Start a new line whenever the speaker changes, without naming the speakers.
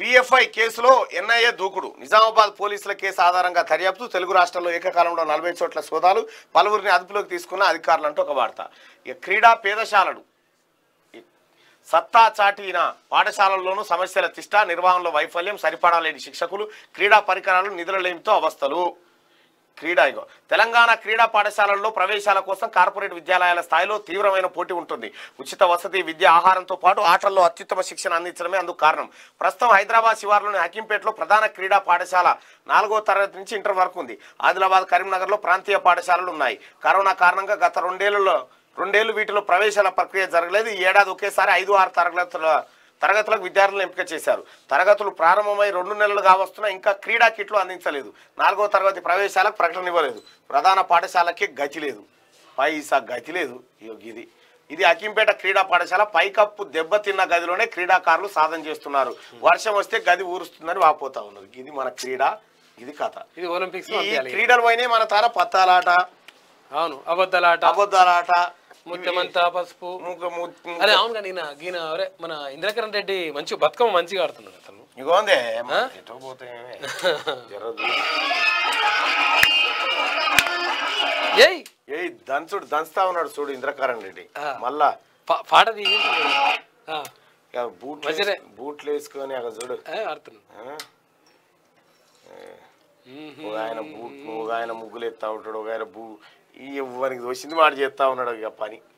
PFI కేసులో NIA దూకుడు నిజామాబాద్ పోలీసుల కేసు ఆధారంగా దర్యాప్తు తెలుగు రాష్ట్రాల్లో ఏకకాలంలో నలభై చోట్ల సోదాలు పలువురిని అదుపులోకి తీసుకున్న అధికారులు అంటూ ఒక వార్త ఇక క్రీడా పేదశాలలు సత్తా చాటిన పాఠశాలల్లోనూ సమస్యల తిష్ట నిర్వహణలో వైఫల్యం సరిపడా లేని శిక్షకులు క్రీడా పరికరాలు నిధులలేమితో అవస్థలు క్రీడా ఇగో తెలంగాణ క్రీడా పాఠశాలల్లో ప్రవేశాల కోసం కార్పొరేట్ విద్యాలయాల స్థాయిలో తీవ్రమైన పోటీ ఉంటుంది ఉచిత వసతి విద్య ఆహారంతో పాటు ఆటల్లో అత్యుత్తమ శిక్షణ అందించడమే అందుకు కారణం ప్రస్తుతం హైదరాబాద్ శివార్లోని హకీంపేటలో ప్రధాన క్రీడా పాఠశాల నాలుగో తరగతి నుంచి ఇంటర్ వరకు ఉంది ఆదిలాబాద్ కరీంనగర్లో ప్రాంతీయ పాఠశాలలు ఉన్నాయి కరోనా కారణంగా గత రెండేళ్లలో రెండేళ్లు వీటిలో ప్రవేశాల ప్రక్రియ జరగలేదు ఈ ఏడాది ఒకేసారి ఐదు ఆరు తరగతుల తరగతులకు విద్యార్థులను ఎంపిక చేశారు తరగతులు ప్రారంభమై రెండు నెలలు కావస్తున్నా ఇంకా క్రీడా కిట్లు అందించలేదు నాలుగో తరగతి ప్రవేశాలకు ప్రకటన ఇవ్వలేదు ప్రధాన పాఠశాలకి గతి లేదు పైసా గతి లేదు ఇగో ఇది ఇది అకింపేట క్రీడా పాఠశాల పైకప్పు దెబ్బతిన్న గదిలోనే క్రీడాకారులు సాధన చేస్తున్నారు వర్షం వస్తే గది ఊరుస్తుందని వాపోతా ఉన్నారు ఇది మన క్రీడ ఇది కథ
ఇది ఒలింపిక్స్
ఈ క్రీడలు పోయినాయి మన తార పత్తాలాట
అవును అబద్ధాలాట
అబద్ధాలాట
ముత్యమంతా పసుపు
ముగ్గు- ము-
అరే అవును కానీ ఈయన ఈయన అరే మన ఇంద్రకరణ్ రెడ్డి మంచి బతుకమ్మ మంచిగా ఆడుతున్నాడు అతను
ఇగోందే ఎటో పోతే జరదు
ఏయ్
ఏ దంచుడు దంచుతా ఉన్నాడు చూడు ఇంద్రకరణ్ రెడ్డి
ఆ.
మళ్ళా
పా- పాట తీసి ఆ,
ఇక బూట్లు
మంచిదే.
వేసు- బూట్లు వేసుకొని అక్కడ చూడు
ఏ, ఆడుతున్నాడు
ఆ?
మ్మ్.
ఒక ఆయన బూట్ ఒక ఆయన ముగ్గులు ఎత్తా ఉంటాడు ఒక ఆయన బూ ఈ ఎవరికి వచ్చింది మాట చేస్తా ఉన్నాడు ఇక పని